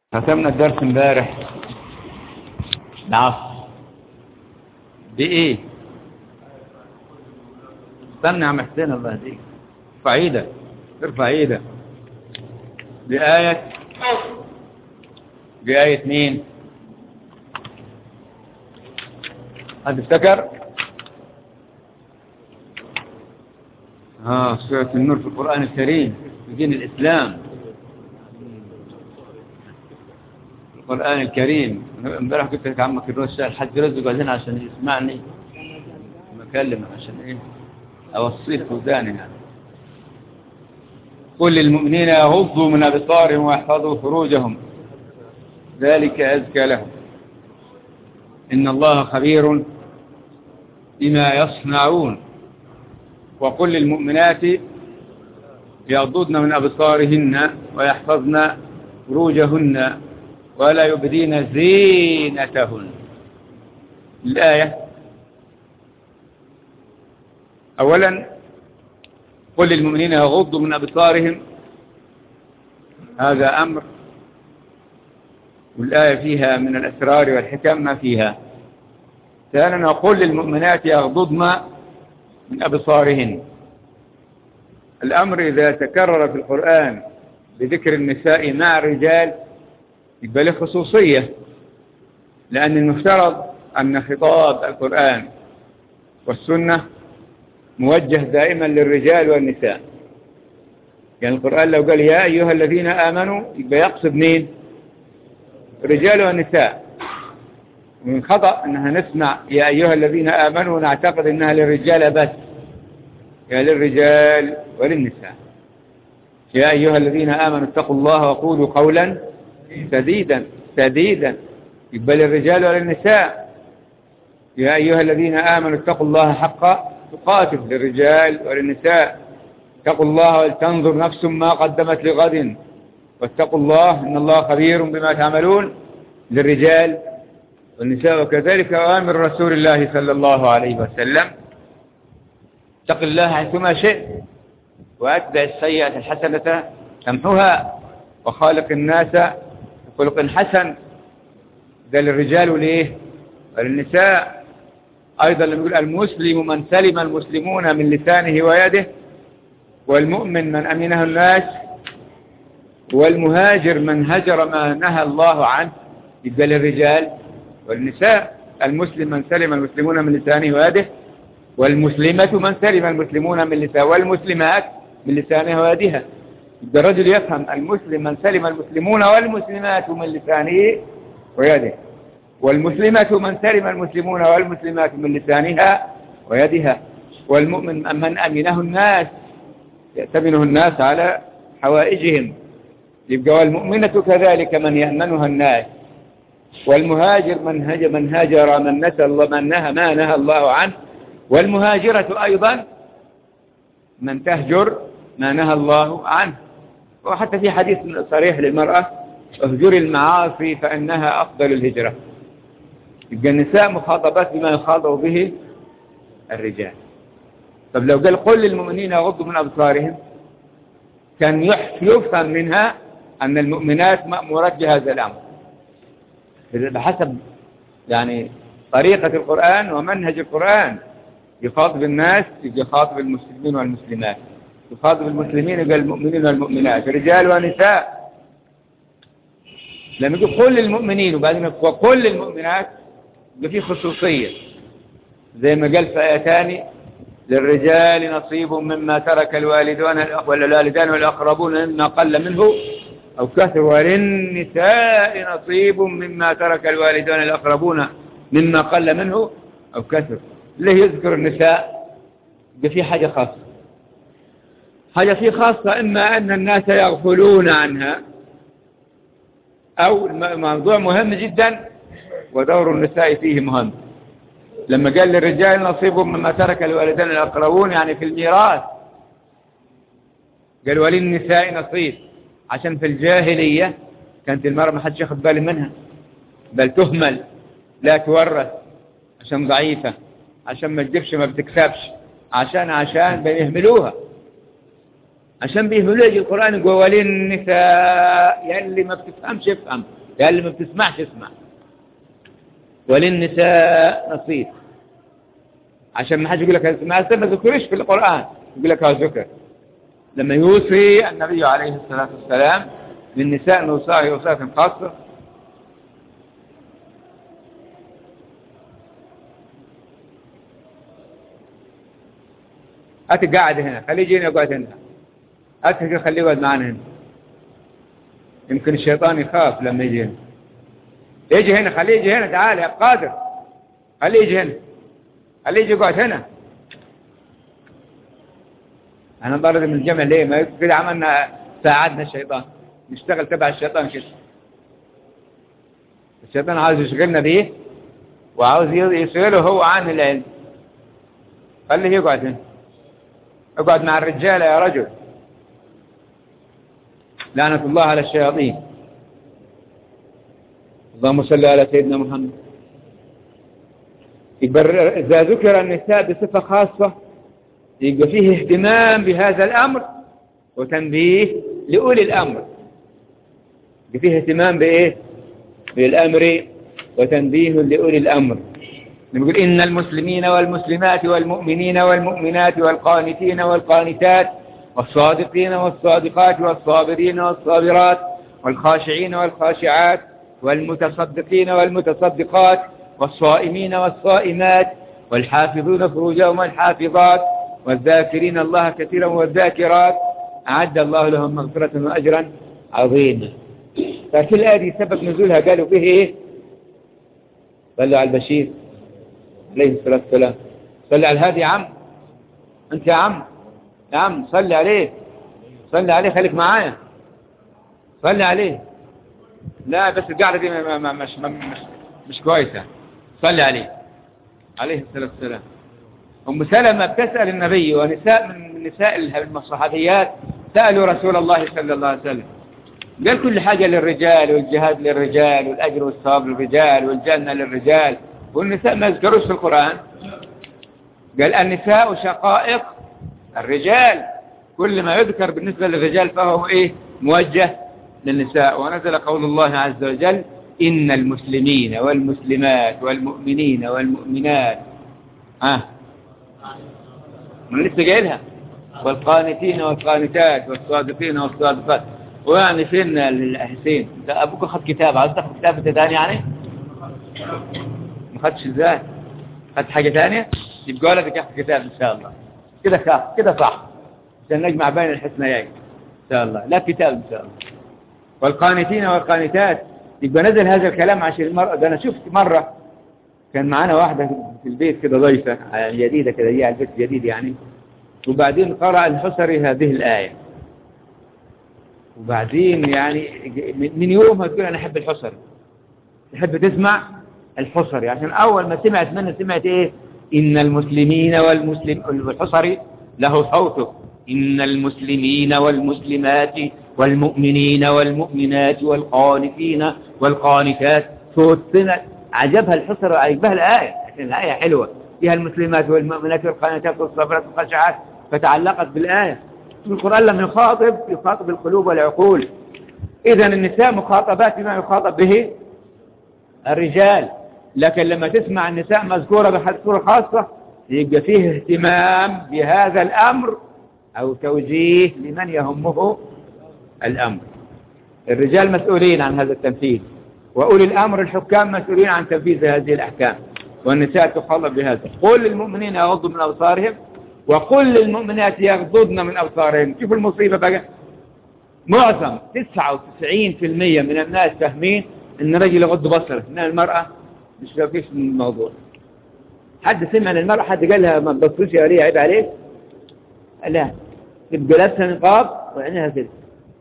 ختمنا الدرس امبارح العصر بإيه؟ استنى يا عم حسين الله يهديك ارفع ايدك ارفع ايدك بآية بآية مين؟ حد افتكر؟ اه سورة النور في القرآن الكريم في دين الإسلام القرآن الكريم امبارح قلت لك عمك الرشا الحاج رزق قال عشان يسمعني بكلم عشان ايه اوصيه في وداني يعني قل للمؤمنين يغضوا من ابصارهم ويحفظوا فروجهم ذلك ازكى لهم ان الله خبير بما يصنعون وقل للمؤمنات يغضضن من ابصارهن ويحفظن فروجهن ولا يبدين زينتهن الآية أولا قل للمؤمنين يغضوا من أبصارهم هذا أمر والآية فيها من الأسرار والحكم ما فيها ثانيا قل للمؤمنات يغضضن من أبصارهن الأمر إذا تكرر في القرآن بذكر النساء مع الرجال يبقى له خصوصية لأن المفترض أن خطاب القرآن والسنة موجه دائما للرجال والنساء يعني القرآن لو قال يا أيها الذين آمنوا يبقى يقصد مين الرجال والنساء ومن خطأ أنها نسمع يا أيها الذين آمنوا ونعتقد أنها للرجال بس يا للرجال وللنساء يا أيها الذين آمنوا اتقوا الله وقولوا قولا سديدا سديدا يبقى للرجال وللنساء يا أيها الذين آمنوا اتقوا الله حق تقاتل للرجال وللنساء اتقوا الله ولتنظر نفس ما قدمت لغد واتقوا الله إن الله خبير بما تعملون للرجال والنساء وكذلك أوامر رسول الله صلى الله عليه وسلم اتق الله حيثما شئت وأتبع السيئة الحسنة تمحها وخالق الناس خلق حسن ده للرجال وليه وللنساء أيضا لما يقول المسلم من سلم المسلمون من لسانه ويده والمؤمن من أمنه الناس والمهاجر من هجر ما نهى الله عنه يبقى للرجال والنساء المسلم من سلم المسلمون من لسانه ويده والمسلمة من سلم المسلمون من لسانه والمسلمات من لسانها ويدها يبقى الرجل يفهم المسلم من سلم المسلمون والمسلمات من لسانه ويده والمسلمة من سلم المسلمون والمسلمات من لسانها ويدها والمؤمن من أمنه الناس يأتمنه الناس على حوائجهم يبقى والمؤمنة كذلك من يأمنها الناس والمهاجر من هاجر من هاجر من نسى الله من نهى ما نهى الله عنه والمهاجرة أيضا من تهجر ما نهى الله عنه وحتى في حديث صريح للمرأة اهجر المعاصي فإنها أفضل الهجرة يبقى النساء مخاطبات بما يخاطب به الرجال طب لو قال قل للمؤمنين يغضوا من أبصارهم كان يفهم منها أن المؤمنات مأمورات بهذا الأمر بحسب يعني طريقة القرآن ومنهج القرآن يخاطب الناس يخاطب المسلمين والمسلمات يخاطب المسلمين قال المؤمنين والمؤمنات رجال ونساء لما يقول قل للمؤمنين وبعدين وقل للمؤمنات يبقى في خصوصية زي ما قال في آيتان للرجال نصيب مما ترك الوالدان والوالدان والأقربون مما قل منه أو كثر وللنساء نصيب مما ترك الوالدان الأقربون مما قل منه أو كثر ليه يذكر النساء يبقى في حاجة خاصة حاجة في خاصة إما أن الناس يغفلون عنها أو موضوع مهم جدا ودور النساء فيه مهم لما قال للرجال نصيب مما ترك الوالدان الأقربون يعني في الميراث قال وللنساء نصيب عشان في الجاهلية كانت المرأة ما حدش ياخد باله منها بل تهمل لا تورث عشان ضعيفة عشان ما تجيبش ما بتكسبش عشان عشان بيهملوها عشان بيهملوا يجي القرآن يقول وللنساء يا اللي ما بتفهمش افهم يا اللي ما بتسمعش اسمع وللنساء نصيب عشان ما حد يقول لك ما ما ذكرش في القرآن يقول لك هذا ذكر لما يوصي النبي عليه الصلاة والسلام للنساء نوصاه وصاة خاصة هات قاعد هنا خليه يجينا يقعد هنا هات خليه يقعد معنا هنا يمكن الشيطان يخاف لما يجي هنا يجي هنا خليه يجي هنا تعال يا قادر خليه يجي هنا خليه يجي يقعد هنا انا ضرب من الجمع ليه ما كده عملنا ساعدنا الشيطان نشتغل تبع الشيطان كده الشيطان عاوز يشغلنا بيه وعاوز يشغله هو عن العلم خليه يقعد هنا اقعد مع الرجال يا رجل لعنة الله على الشياطين اللهم صل على سيدنا محمد إذا ذكر النساء بصفة خاصة يبقى فيه اهتمام بهذا الأمر وتنبيه لأولي الأمر يبقى فيه اهتمام بإيه بالأمر وتنبيه لأولي الأمر نقول إن المسلمين والمسلمات والمؤمنين والمؤمنات والقانتين والقانتات والصادقين والصادقات والصابرين والصابرات والخاشعين والخاشعات والمتصدقين والمتصدقات والصائمين والصائمات والحافظون فروجهم والحافظات والذاكرين الله كثيرا والذاكرات أعد الله لهم مغفرة وأجرا عظيما فكل هذه سبب نزولها قالوا به إيه صلوا على البشير عليه الصلاة والسلام صلي على الهادي يا عم أنت يا عم يا عم صلي عليه صلي عليه خليك معايا صلي عليه لا بس القعدة دي ما ما مش, مش, مش كويسة صلي عليه عليه الصلاة والسلام أم سلمة بتسأل النبي ونساء من نساء الصحابيات سألوا رسول الله صلى الله عليه وسلم قال كل حاجة للرجال والجهاد للرجال والأجر والثواب للرجال والجنة للرجال والنساء ما يذكروش في القرآن قال النساء شقائق الرجال كل ما يذكر بالنسبة للرجال فهو إيه موجه للنساء ونزل قول الله عز وجل إن المسلمين والمسلمات والمؤمنين والمؤمنات ها من لسه قايلها والقانتين والقانتات والصادقين والصادقات ويعني فين الحسين انت ابوك اخذ كتاب عاوز تاخذ كتاب انت ثاني يعني ما خدش ازاي خدت حاجه ثانيه يبقى لك تاخذ كتاب ان شاء الله كده صح كده صح عشان نجمع بين الحسنيين ان شاء الله لا كتاب ان شاء الله والقانتين والقانتات يبقى نزل هذا الكلام عشان المرأة ده أنا شفت مرة كان معانا واحدة في البيت كده ضيفة جديدة كده هي البيت جديد يعني وبعدين قرأ الحصري هذه الآية وبعدين يعني من يومها تقول أنا أحب الحصري تحب تسمع الحصري عشان أول ما سمعت منه سمعت إيه إن المسلمين والمسلم والحصري له صوته إن المسلمين والمسلمات والمؤمنين والمؤمنات والقانتين والقانتات صوتنا عجبها الحصر وعجبها الآية عشان الآية حلوة فيها المسلمات والمؤمنات والقانتات والصبرات والخشعات فتعلقت بالآية القرآن لم يخاطب يخاطب القلوب والعقول إذا النساء مخاطبات بما يخاطب به الرجال لكن لما تسمع النساء مذكورة بصورة خاصة يبقى فيه اهتمام بهذا الأمر أو توجيه لمن يهمه الأمر الرجال مسؤولين عن هذا التنفيذ وأولي الأمر الحكام مسؤولين عن تنفيذ هذه الأحكام والنساء تخاطب بهذا قل للمؤمنين يغضوا من أبصارهم وقل للمؤمنات يغضضن من أبصارهم شوفوا المصيبة بقى معظم 99% من الناس فاهمين ان الرجل يغض بصره ان المرأة مش فيش من الموضوع حد سمع للمرأة حد قال لها ما تبصرش يا ريا عيب عليك لا تبقى لابسه نقاب وعينها كده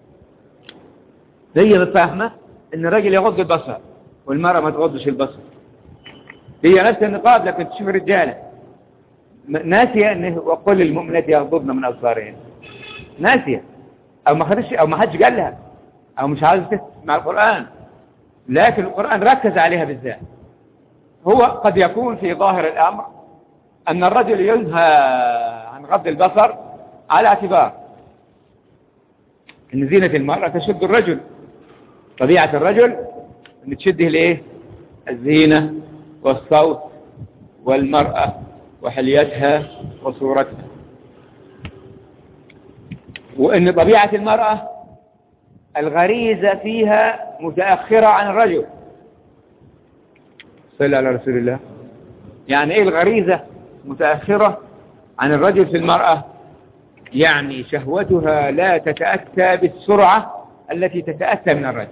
هي فاهمه ان الراجل يغض البصر والمرأة ما تغضش البصر هي نفس النقاب لكن تشوف الرجاله ناسية انه وقل للمؤمنات يغضضن من ابصارهن ناسية او ما خدش او ما حدش قال لها او مش عايز تسمع القرآن لكن القرآن ركز عليها بالذات هو قد يكون في ظاهر الامر ان الرجل ينهى عن غض البصر على اعتبار ان زينة المرأة تشد الرجل طبيعة الرجل ان تشده ليه الزينة والصوت والمرأة وحليتها وصورتها وان طبيعة المرأة الغريزة فيها متأخرة عن الرجل صلى على رسول الله يعني ايه الغريزة متأخرة عن الرجل في المرأة يعني شهوتها لا تتأتى بالسرعة التي تتأتى من الرجل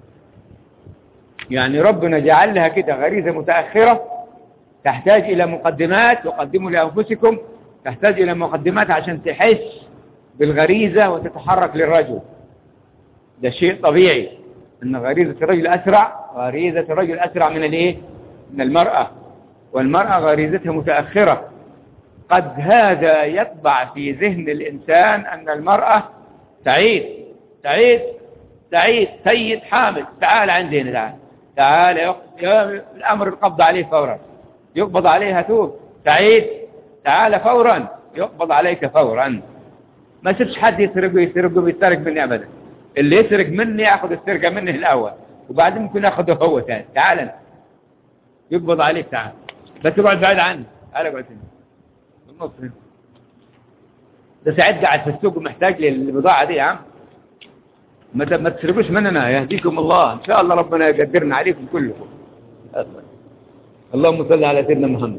يعني ربنا جعل لها كده غريزة متأخرة تحتاج إلى مقدمات وقدموا لأنفسكم تحتاج إلى مقدمات عشان تحس بالغريزة وتتحرك للرجل ده شيء طبيعي أن غريزة الرجل أسرع غريزة الرجل أسرع من الإيه؟ من المرأة والمرأة غريزتها متأخرة قد هذا يطبع في ذهن الإنسان أن المرأة تعيد تعيد تعيد سيد حامد تعال عندنا تعال تعال يق- الأمر القبض عليه فورا يقبض عليها توب تعيد تعال فورا يقبض عليك فورا ما سيبش حد يسرق ويسرق ويسرق مني أبدا اللي يسرق مني ياخذ السرقة مني الأول وبعدين ممكن ياخذه هو ثاني تعال انت يقبض عليك تعال بس اقعد بعيد عني تعال اقعد هنا بالنص هنا ده سعيد قاعد في السوق محتاج للبضاعة دي يا عم ما ت- ما تسرقوش مننا يهديكم الله ان شاء الله ربنا يقدرنا عليكم كلكم اللهم صل على سيدنا محمد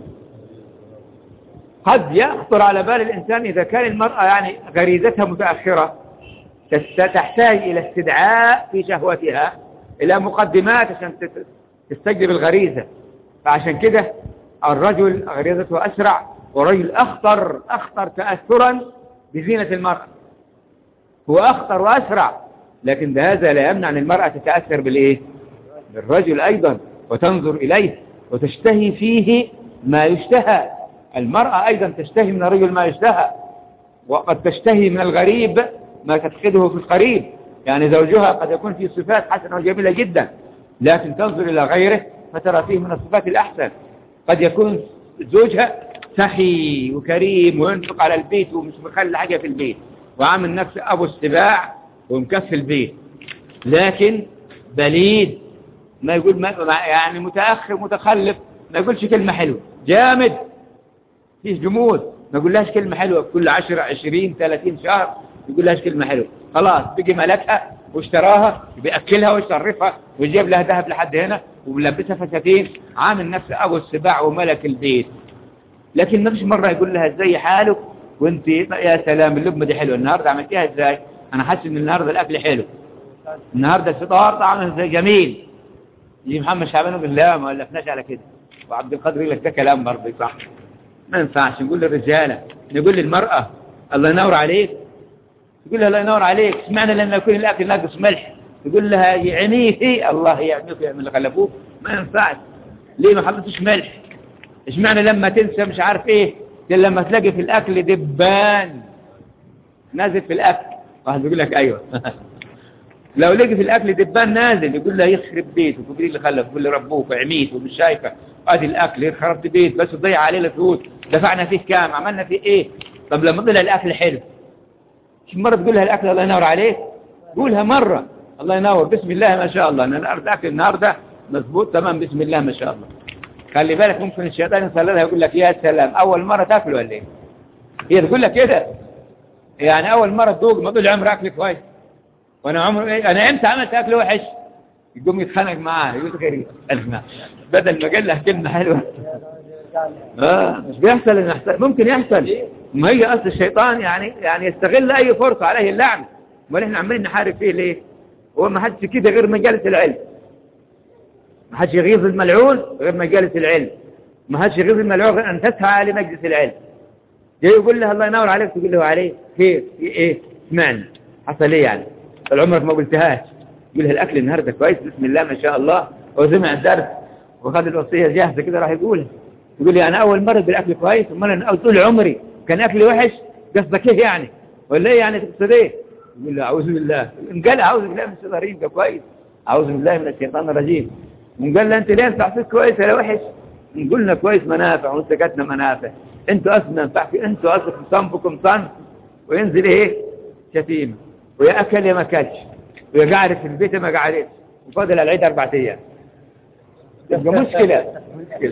قد يخطر على بال الإنسان إذا كان المرأة يعني غريزتها متأخرة تست- تحتاج إلى استدعاء في شهوتها إلى مقدمات عشان تت- تستجلب الغريزة فعشان كده الرجل غريزته أسرع والرجل أخطر أخطر تأثرا بزينة المرأة هو أخطر وأسرع لكن بهذا لا يمنع أن المرأة تتأثر بالإيه؟ بالرجل أيضا وتنظر إليه وتشتهي فيه ما يشتهى المرأة أيضا تشتهي من الرجل ما يشتهى وقد تشتهي من الغريب ما تفقده في القريب يعني زوجها قد يكون فيه صفات حسنة وجميلة جدا لكن تنظر إلى غيره فترى فيه من الصفات الأحسن قد يكون زوجها سخي وكريم وينفق على البيت ومش مخلي حاجة في البيت وعامل نفسه أبو السباع ومكفي البيت لكن بليد ما يقول ما ما- يعني متأخر متخلف ما يقولش كلمة حلوة جامد فيه جمود ما يقولهاش كلمة حلوة كل عشرة عشرين ثلاثين شهر يقول لهاش كلمة حلوة خلاص بيجي ملكها واشتراها بيأكلها ويشرفها ويجيب لها ذهب لحد هنا وملبسها فساتين عامل نفسه أبو السباع وملك البيت لكن ما فيش مرة يقول لها ازاي حالك وانت يا سلام اللقمة دي حلوة النهاردة عملتيها ازاي انا حاسس ان النهاردة الاكل حلو النهاردة الفطار طعمه ازاي جميل يجي محمد شعبان يقول لا ما ولفناش على كده وعبد القادر يقول لك ده كلام برضه صح ما ينفعش نقول للرجالة نقول للمرأة الله ينور عليك تقول لها الله ينور عليك اشمعنى لما يكون الاكل ناقص ملح تقول لها يعنيه الله يعنيك ويعمل اللي خلفوه ما ينفعش ليه ما حطيتش ملح اشمعنى لما تنسى مش عارف ايه ده لما تلاقي في الاكل دبان نازل في الاكل واحد يقول لك ايوه لو لقي في الاكل دبان نازل يقول له يخرب بيته وتقول اللي خلف يقول لي ربوك وعميت ومش شايفه ادي الاكل خربت بيت بس تضيع علينا فلوس دفعنا فيه كام عملنا فيه ايه طب لما طلع الاكل حلو شو مرة تقول لها الاكل الله ينور عليك قولها مرة الله ينور بسم الله ما شاء الله انا النهارده اكل النهارده مظبوط تمام بسم الله ما شاء الله خلي بالك ممكن الشيطان يصلي يقول لك يا سلام اول مرة تاكل ولا ايه هي تقول لك كده يعني اول مرة تذوق ما طول عمرك اكل كويس وانا عمري ايه انا امتى عملت اكل وحش يقوم يتخانق معاه يقول غير اسمع بدل ما قال له كلمه حلوه اه مش بيحصل إن يحصل ممكن يحصل ما هي اصل الشيطان يعني يعني يستغل اي فرصه عليه اللعنه امال احنا عمالين نحارب فيه ليه هو ما حدش كده غير مجالس العلم ما حدش يغيظ الملعون غير مجالس العلم ما حدش يغيظ الملعون غير ان تسعى لمجلس العلم جاي يقول له الله ينور عليك تقول له عليه خير في ايه اسمعني حصل ايه يعني طال عمرك ما قلتهاش يقول له الاكل النهارده كويس بسم الله ما شاء الله هو سمع الدرس وخد الوصيه جاهزه كده راح يقولها يقول لي انا اول مره بالاكل كويس امال انا طول عمري كان اكلي وحش قصدك ايه يعني ولا ايه يعني تقصد ايه يقول له اعوذ بالله ان قال اعوذ بالله من الشيطان الرجيم ده كويس اعوذ بالله من الشيطان الرجيم وان قال له انت ليه ينفع فيك كويس ولا وحش ان قلنا كويس منافع وسكتنا منافع انتوا اصلا ينفع في انتوا اصلا صنفكم صنف وينزل ايه شتيمه ويا أكل يا ما أكلش ويا قاعد في البيت يا ما قعدتش وفاضل العيد أربع أيام يبقى مشكلة مشكلة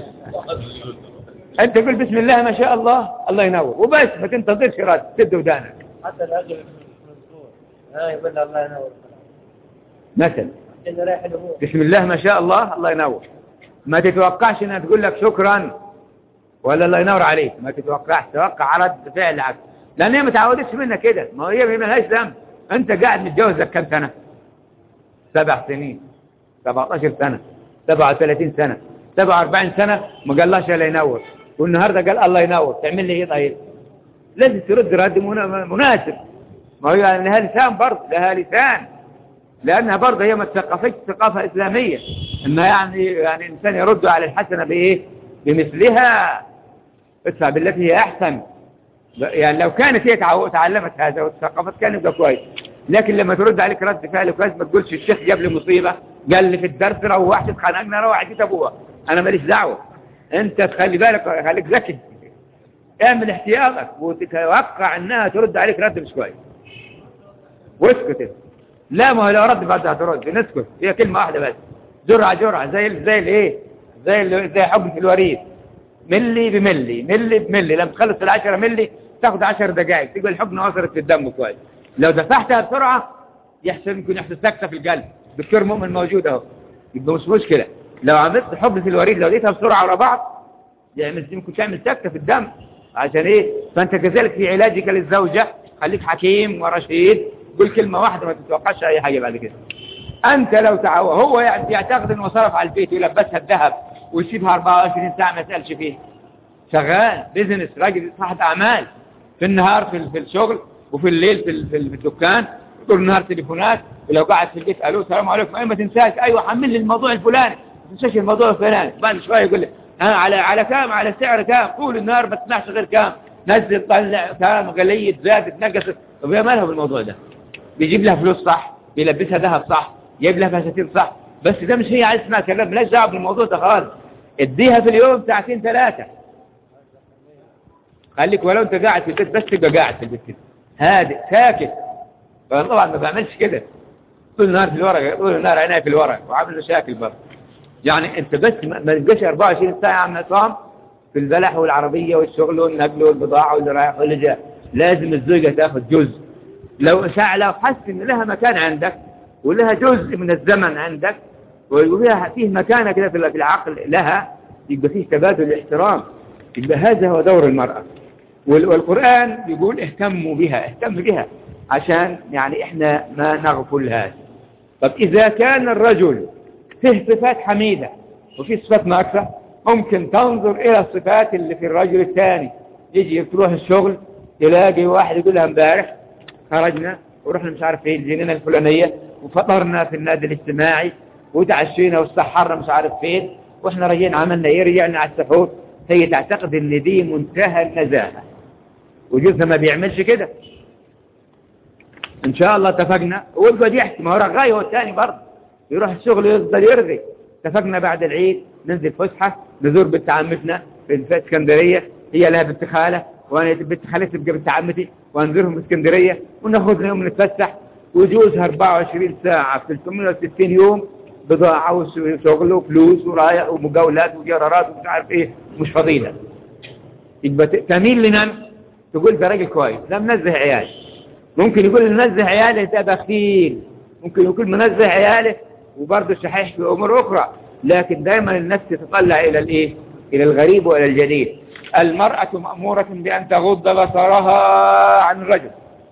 أنت قل بسم الله ما شاء الله الله ينور وبس ما تنتظرش رد تد ودانك حتى الأجل مذكور ها يقول الله ينور مثلا إنه رايح له بسم الله ما شاء الله الله ينور ما تتوقعش انها تقول لك شكرا ولا الله ينور عليك ما تتوقعش توقع رد فعل عكس لان هي ما تعودتش منك كده ما هي ما لهاش ذنب انت قاعد متجوز لك كام سنه سبع سنين 17 سنه 37 سنه 47 سنه ما قالهاش الله ينور والنهارده قال الله ينور تعمل لي ايه طيب لازم ترد رد منا- مناسب ما هي لها لسان برضه لها لسان لأنها برضه هي ما تثقفتش ثقافة إسلامية إنها يعني يعني الإنسان يرد على الحسنة بإيه؟ بمثلها ادفع بالتي هي أحسن يعني لو كانت هي تعو- تعلمت هذا وتثقفت كان يبقى كويس لكن لما ترد عليك رد فعل كويس ما تقولش الشيخ جاب لي مصيبة قال لي في الدرس روحت اتخانقنا روح جيت أبوها أنا ماليش دعوة أنت تخلي بالك خليك ذكي اعمل احتياطك وتتوقع انها ترد عليك رد مش كويس واسكت انت. لا ما هو لو رد بعدها ترد نسكت هي كلمة واحدة بس جرعة جرعة زي ال- زي الايه زي ال- زي حكم في الوريد ملي بملي ملي بملي لما تخلص العشرة ملي تاخد عشر دقائق تقول الحقنة وصلت في الدم كويس لو دفعتها بسرعة يحصل يمكن يحصل سكتة في القلب دكتور مؤمن موجود اهو يبقى مش مشكلة لو عملت حقنة في الوريد لو لقيتها بسرعة ورا بعض يعني يمكن تعمل سكتة في الدم عشان ايه فانت كذلك في علاجك للزوجة خليك حكيم ورشيد قول كلمة واحدة ما تتوقعش اي حاجة بعد كده انت لو تعوى هو يعني يعتقد انه صرف على البيت ويلبسها الذهب ويسيبها 24 ساعة ما يسألش فيه شغال بيزنس راجل صاحب اعمال في النهار في, في الشغل وفي الليل في, ال- في, ال- في الدكان طول النهار تليفونات ولو قاعد في البيت الو السلام عليكم اي ما تنساش ايوه حمل لي الموضوع الفلاني ما تنساش الموضوع الفلاني بعد شويه يقول لي ها على على كام على سعر كام طول النهار ما تسمعش غير كام نزل طلع كام غليت زادت نقصت طب هي مالها بالموضوع ده بيجيب لها فلوس صح بيلبسها ذهب صح يجيب لها فساتين صح بس ده مش هي عايز تسمع كلام مالهاش دعوه بالموضوع ده خالص اديها في اليوم ساعتين ثلاثه خليك ولو انت قاعد في البيت بس تبقى قاعد في البيت كده هادئ ساكت فأنا طبعا ما بعملش كده طول النهار في الورق طول النهار عيني في الورق وعامل مشاكل برضه يعني انت بس ما ما تبقاش 24 ساعه عم نظام في البلح والعربيه والشغل والنقل والبضاعه واللي رايح واللي جاي لازم الزوجه تاخذ جزء لو ساعه لو حس ان لها مكان عندك ولها جزء من الزمن عندك وفيها فيه مكانه كده في في العقل لها يبقى فيه تبادل احترام يبقى هذا هو دور المرأة وال- والقرآن يقول اهتموا بها اهتم بها عشان يعني احنا ما نغفلهاش طب إذا كان الرجل فيه صفات حميدة وفي صفات ناقصة ممكن تنظر إلى الصفات اللي في الرجل الثاني يجي تروح الشغل تلاقي واحد يقول لها امبارح خرجنا ورحنا مش عارف ايه الجنينة الفلانية وفطرنا في النادي الاجتماعي وتعشينا واستحرنا مش عارف فين واحنا راجعين عملنا ايه رجعنا على السحور هي تعتقد ان دي منتهى النزاهة وجوزها ما بيعملش كده ان شاء الله اتفقنا ويبقى يحكي ما هو رغاي هو الثاني برضه يروح الشغل يفضل يرغي اتفقنا بعد العيد ننزل فسحة نزور بنت عمتنا في في اسكندرية هي لها بنت خالة وانا بنت خالتي تبقى بنت عمتي وانزورهم في اسكندرية وناخد لهم نتفسح وجوزها 24 ساعة في 360 يوم بضاعة وشغل وفلوس ورايح ومجاولات وجرارات ومش عارف ايه مش فضيلة يبقى ت- تميل لنا تقول ده راجل كويس ده منزه عيال ممكن يقول منزه عياله ده بخيل ممكن يقول منزه عياله وبرضه شحيح في امور اخرى لكن دائما النفس تتطلع الى الايه الى الغريب والى الجديد المرأة مأمورة بأن تغض بصرها عن الرجل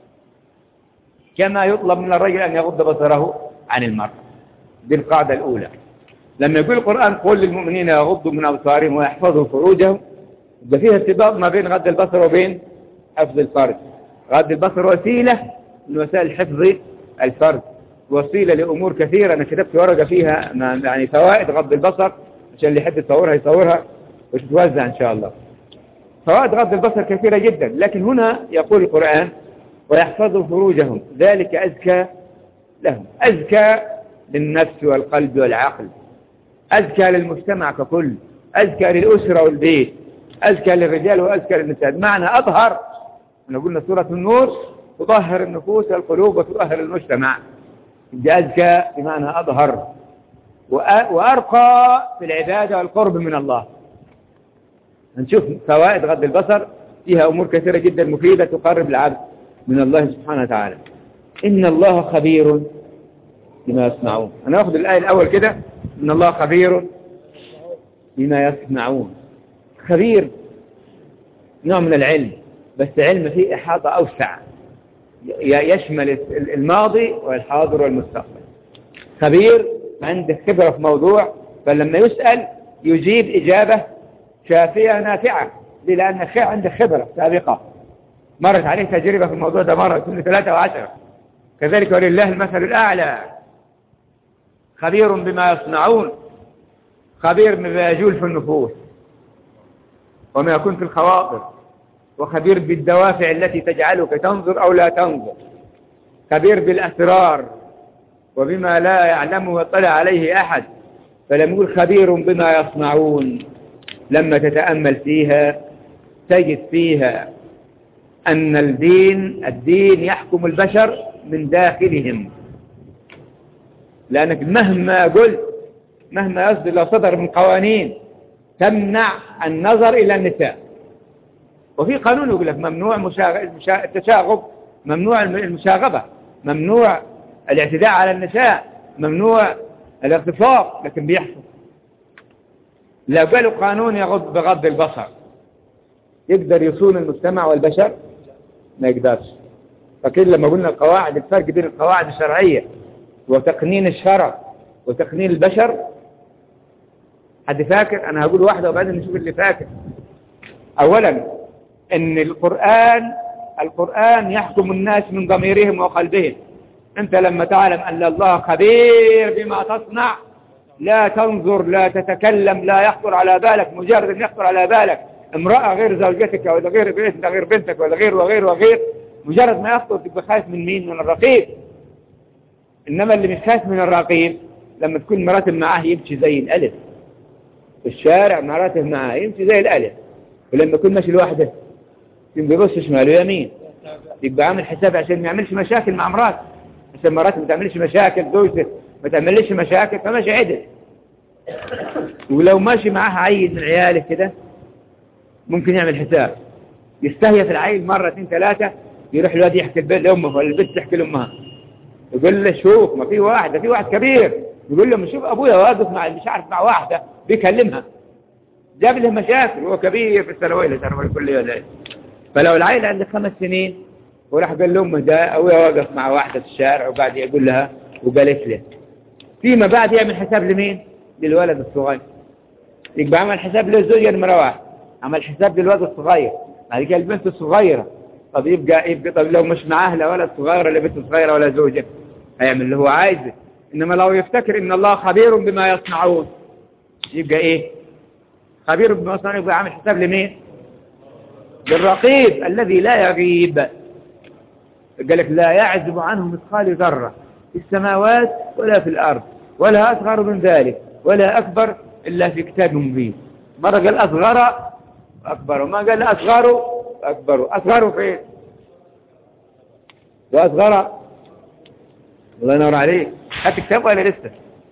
كما يطلب من الرجل أن يغض بصره عن المرأة دي القاعدة الأولى لما يقول القرآن قل للمؤمنين يغضوا من أبصارهم ويحفظوا فروجهم ده فيها ارتباط ما بين غض البصر وبين حفظ الفرج غض البصر وسيلة من وسائل حفظ الفرج وسيلة لأمور كثيرة أنا كتبت ورقة فيها ما- يعني فوائد غض البصر عشان اللي يحب يصورها يصورها وتتوزع إن شاء الله فوائد غض البصر كثيرة جدا لكن هنا يقول القرآن ويحفظوا فروجهم ذلك أزكى لهم أزكى للنفس والقلب والعقل أزكى للمجتمع ككل أزكى للأسرة والبيت أزكى للرجال وأزكى للنساء بمعنى أظهر احنا قلنا سورة النور تطهر النفوس والقلوب وتطهر المجتمع أزكى بمعنى أظهر وأ- وأرقى في العبادة والقرب من الله هنشوف فوائد غض البصر فيها أمور كثيرة جدا مفيدة تقرب العبد من الله سبحانه وتعالى إن الله خبير بما يصنعون أنا أخذ الآية الأول كده إن الله خبير بما يصنعون خبير نوع من العلم بس علم فيه إحاطة أوسع ي- يشمل الماضي والحاضر والمستقبل خبير عنده خبرة في موضوع فلما يسأل يجيب إجابة شافية نافعة ليه؟ لأن خ- عنده خبرة سابقة مرت عليه تجربة في الموضوع ده مرة كل ثلاثة وعشرة كذلك ولله المثل الأعلى خبير بما يصنعون خبير بما يجول في النفوس وما يكون في الخواطر وخبير بالدوافع التي تجعلك تنظر أو لا تنظر خبير بالأسرار وبما لا يعلمه وطلع عليه أحد فلم يقول خبير بما يصنعون لما تتأمل فيها تجد فيها أن الدين الدين يحكم البشر من داخلهم لأنك مهما قلت مهما يصدر لو صدر من قوانين تمنع النظر إلى النساء وفي قانون يقول لك ممنوع مشاغ... مشا... التشاغب ممنوع الم- المشاغبة ممنوع الاعتداء على النساء ممنوع الاغتصاب لكن بيحصل لو قالوا قانون يغض بغض البصر يقدر يصون المجتمع والبشر ما يقدرش فكده لما قلنا القواعد الفرق بين القواعد الشرعية وتقنين الشرع وتقنين البشر حد فاكر انا هقول واحدة وبعدين نشوف اللي فاكر اولا ان القرآن القرآن يحكم الناس من ضميرهم وقلبهم انت لما تعلم ان الله خبير بما تصنع لا تنظر لا تتكلم لا يخطر على بالك مجرد ان يخطر على بالك امرأة غير زوجتك ولا غير بنتك غير بنتك ولا غير وغير وغير مجرد ما يخطر تبقى خايف من مين من الرقيب انما اللي مش خايف من الرقيب لما تكون مراتب معاه يمشي زي الالف في الشارع مراتب معاه يمشي زي الالف ولما يكون ماشي لوحده يبقى يبص شمال ويمين يبقى عامل حساب عشان ما يعملش مشاكل مع مراته عشان مراته ما تعملش مشاكل زوجته ما تعملش مشاكل فماشي عدل ولو ماشي معاه عيل من عياله كده ممكن يعمل حساب يستهيف العيل مرة اثنين ثلاثة يروح الواد يحكي البيت لأمه ولا البنت تحكي لأمها يقول له شوف ما في واحد ده في واحد كبير يقول له شوف أبويا واقف مع مش عارف مع واحدة بيكلمها جاب له مشاكل هو كبير في الثانوية الثانوية الكلية ولا إيه. فلو العيل عنده خمس سنين وراح قال لأمه ده أبويا واقف مع واحدة في الشارع وقاعد يقول لها وقالت له فيما بعد يعمل حساب لمين؟ للولد الصغير يبقى عمل حساب للزوجة نمرة واحد عمل حساب للولد الصغير بعد كده البنت الصغيرة طب يبقى يبقى طب لو مش معاه لا ولد صغير ولا بنت صغيرة ولا زوجة هيعمل اللي هو عايزه إنما لو يفتكر إن الله خبير بما يصنعون يبقى إيه خبير بما يصنعون يبقى عامل حساب لمين للرقيب الذي لا يغيب قال لك لا يعزب عنه مثقال ذرة في السماوات ولا في الأرض ولا أصغر من ذلك ولا أكبر إلا في كتاب مبين مرة قال أصغر أكبر وما قال أصغر أكبر أصغر فين وأصغر الله ينور عليك خدت كتاب ولا لسه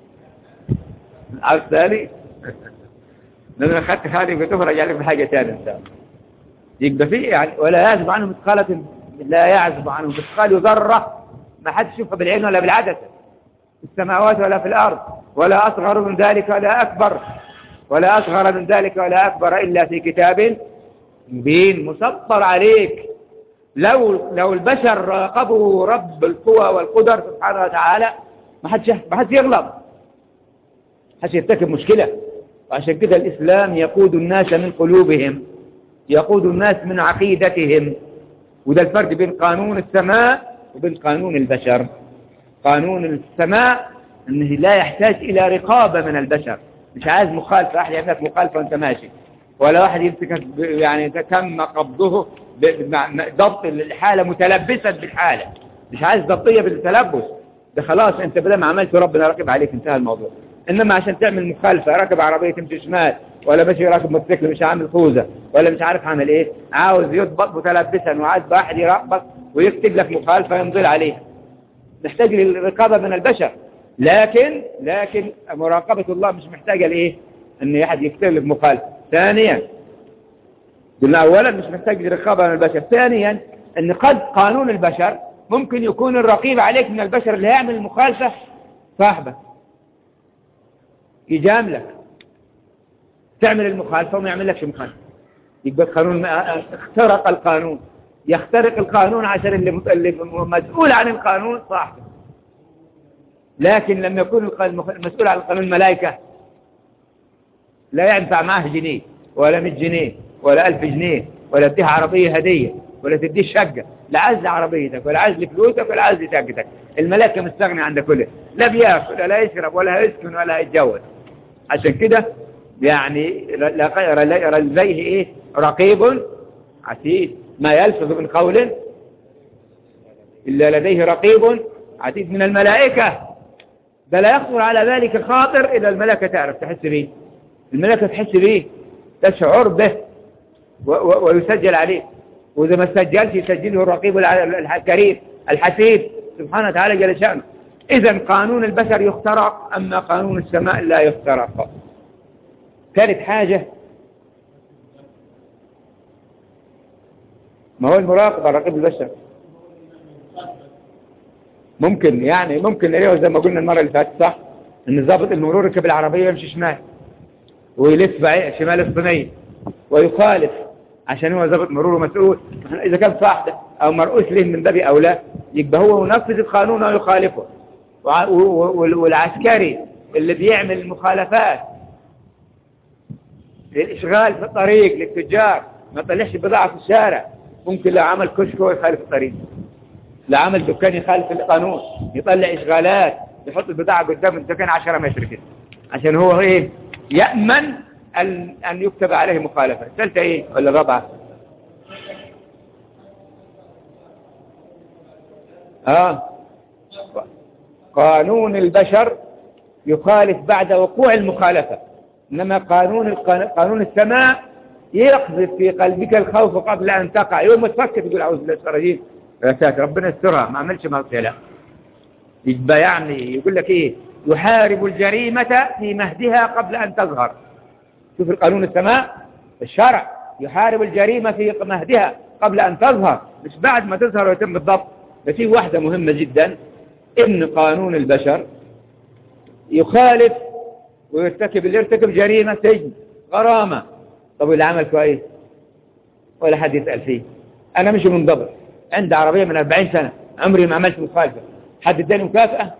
عارف ثاني لأن أنا خدت هذه كتب رجع لي في حاجة ثانية إن شاء الله يبقى في يعني ولا يعزب عنه مثقالة لا يعزب عنه مثقال ذرة ما حد يشوفها بالعين ولا بالعدسة في السماوات ولا في الأرض ولا أصغر من ذلك ولا أكبر ولا أصغر من ذلك ولا أكبر إلا في كتاب مبين مسطر عليك لو لو البشر راقبوا رب القوى والقدر سبحانه وتعالى ما حدش ما حدش يغلط ما حدش يرتكب مشكلة وعشان كده الإسلام يقود الناس من قلوبهم يقود الناس من عقيدتهم وده الفرق بين قانون السماء وبين قانون البشر قانون السماء انه لا يحتاج الى رقابة من البشر مش عايز مخالفة واحد يعمل لك مخالفة وانت ماشي ولا واحد يمسكك ب- يعني تم قبضه ب- مع- مع- ضبط الحالة متلبسا بالحالة مش عايز ضبطية بالتلبس ده خلاص انت بدل ما عملت ربنا راقب عليك انتهى الموضوع انما عشان تعمل مخالفة راكب عربية تمشي شمال ولا ماشي راكب موتوسيكل مش عامل خوذة ولا مش عارف عامل ايه عاوز يضبط متلبسا وعايز واحد يراقبك ويكتب لك مخالفة يمضي عليها نحتاج للرقابة من البشر لكن لكن مراقبة الله مش محتاجة لإيه أن أحد يكتب لك مخالفة ثانيا قلنا أولا مش محتاج لرقابة من البشر ثانيا أن قد قانون البشر ممكن يكون الرقيب عليك من البشر اللي هيعمل المخالفة صاحبك يجاملك تعمل المخالفة وما يعمل لكش مخالفة يبقى القانون اخترق القانون يخترق القانون عشان اللي مسؤول عن القانون صاحبه لكن لما يكون المسؤول عن القانون ملائكة لا ينفع معه جنيه ولا 100 جنيه ولا 1000 جنيه ولا تديها عربية هدية ولا تديه شقة لا عز عربيتك ولا عز فلوسك ولا عز شقتك الملائكة مستغني عن ده كله لا بياكل ولا يشرب ولا يسكن ولا يتجوز عشان كده يعني لا غير لا لديه ايه رقيب عتيد ما يلفظ من قول إلا لديه رقيب عتيد من الملائكة ده لا يخطر على ذلك خاطر إذا الملائكة تعرف تحس به الملائكة تحس به تشعر به ويسجل عليه وإذا ما سجلش يسجله الرقيب الكريم الحسيب سبحانه وتعالى جل شأنه إذا قانون البشر يخترق أما قانون السماء لا يخترق ثالث حاجة ما هو المراقبة رقيب البشر ممكن يعني ممكن نلاقيه زي ما قلنا المرة اللي فاتت صح ان ضابط المرور ركب العربية يمشي شمال ويلف شمال الصينية ويخالف عشان هو ضابط مرور ومسؤول اذا كان صاحب او مرؤوس له من باب اولى يبقى هو ينفذ القانون ويخالفه والعسكري اللي بيعمل المخالفات للإشغال في الطريق للتجار ما طلعش بضاعة في الشارع ممكن لو عمل كشك يخالف الطريق لو عمل دكان يخالف القانون يطلع إشغالات يحط البضاعة قدام الدكان 10 متر كده عشان هو ايه يأمن أن, أن يكتب عليه مخالفة ثالثة ايه ولا الرابعة اه قانون البشر يخالف بعد وقوع المخالفة إنما قانون قانون السماء يقذف في قلبك الخوف قبل أن تقع يوم ما تفكر تقول أعوذ بالله الرجيم يا ساتر ربنا يسترها ما عملش معصية لا يبقى يعني يقول لك إيه يحارب الجريمة في مهدها قبل أن تظهر شوف القانون السماء الشرع يحارب الجريمة في مهدها قبل أن تظهر مش بعد ما تظهر ويتم بالضبط بس في واحدة مهمة جدا إن قانون البشر يخالف ويرتكب اللي يرتكب جريمة سجن غرامة طب اللي عمل كويس ولا حد يسأل فيه أنا مش منضبط عندي عربية من 40 سنة عمري ما عملت مخالفة حد اداني مكافأة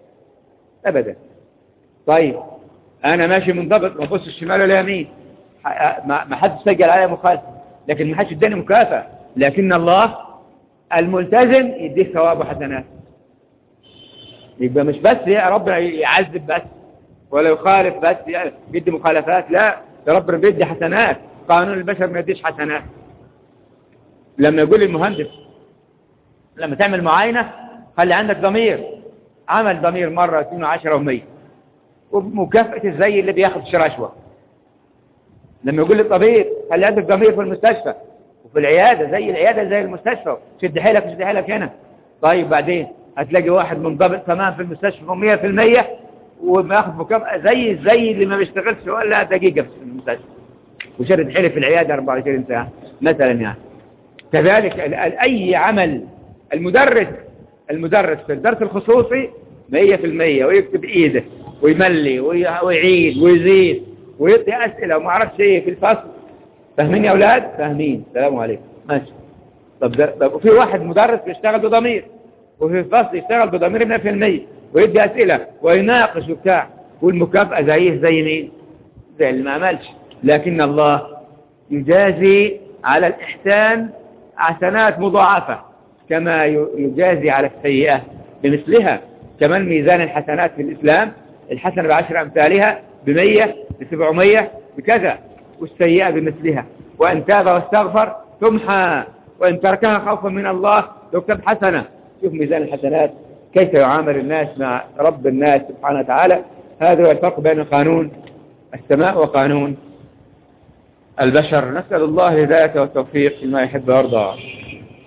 أبدا طيب أنا ماشي منضبط ما بص الشمال ولا يمين ما حد سجل عليا مخالفة لكن ما حدش اداني مكافأة لكن الله الملتزم يديه ثواب وحسنات يبقى مش بس يا رب يعذب بس ولا يخالف بس بيدي مخالفات لا يا رب بيدي حسنات قانون البشر ما يديش حسنات لما يقول المهندس لما تعمل معاينة خلي عندك ضمير عمل ضمير مرة اثنين وعشرة ومية ومكافأة الزي اللي بياخد رشوة لما يقول للطبيب خلي عندك ضمير في المستشفى وفي العيادة زي العيادة زي المستشفى شد حيلك وشد حيلك هنا طيب بعدين هتلاقي واحد منضبط تمام في المستشفى 100% وبياخد مكافأة زي زي اللي ما بيشتغلش ولا دقيقة في المستشفى وشرد حيله في العيادة 24 ساعة مثلا يعني كذلك أي عمل المدرس المدرس في الدرس الخصوصي 100% ويكتب ايده ويملي ويعيد ويزيد ويدي أسئلة وما عرفش ايه في الفصل فاهمين يا أولاد؟ فاهمين السلام عليكم ماشي طب, ده طب وفي واحد مدرس بيشتغل بضمير وفي الفصل يشتغل بضمير 100% ويدي أسئلة ويناقش وبتاع والمكافأة زيه زي مين زي اللي ما عملش لكن الله يجازي على الإحسان حسنات مضاعفة كما يجازي على السيئة بمثلها كمان ميزان الحسنات في الإسلام الحسنة بعشر أمثالها بمية بسبعمية بكذا والسيئة بمثلها وإن تاب واستغفر تمحى وإن تركها خوفا من الله تكتب حسنة شوف ميزان الحسنات كيف يعامل الناس مع رب الناس سبحانه وتعالى هذا هو الفرق بين قانون السماء وقانون البشر نسأل الله الهداية والتوفيق لما يحب ويرضى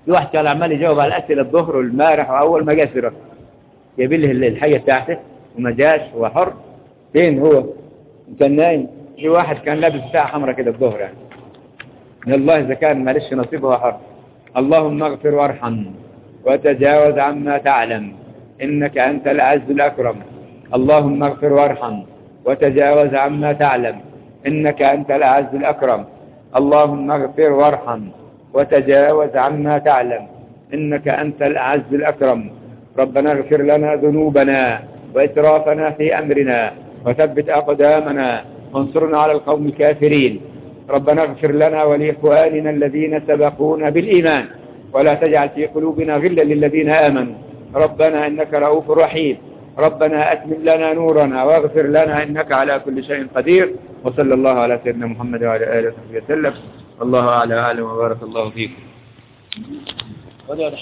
في واحد كان عمال يجاوب على الأسئلة الظهر والمارح وأول ما جاء سيرة جايب له الحاجة بتاعته وما جاش هو حر فين هو كان نايم في واحد كان لابس ساعة حمراء كده الظهر يعني الله إذا كان مالش نصيب هو حر اللهم اغفر وارحم وتجاوز عما تعلم إنك أنت الأعز الأكرم اللهم اغفر وارحم وتجاوز عما تعلم إنك أنت الأعز الأكرم اللهم اغفر وارحم وتجاوز عما تعلم إنك أنت الأعز الأكرم ربنا اغفر لنا ذنوبنا وإسرافنا في أمرنا وثبت أقدامنا وانصرنا على القوم الكافرين ربنا اغفر لنا ولإخواننا الذين سبقونا بالإيمان ولا تجعل في قلوبنا غلا للذين آمنوا ربنا إنك رؤوف رحيم ربنا أتمم لنا نورنا واغفر لنا إنك على كل شيء قدير وصلى الله على سيدنا محمد وعلى آله وصحبه وسلم الله أعلى أعلم وبارك الله فيكم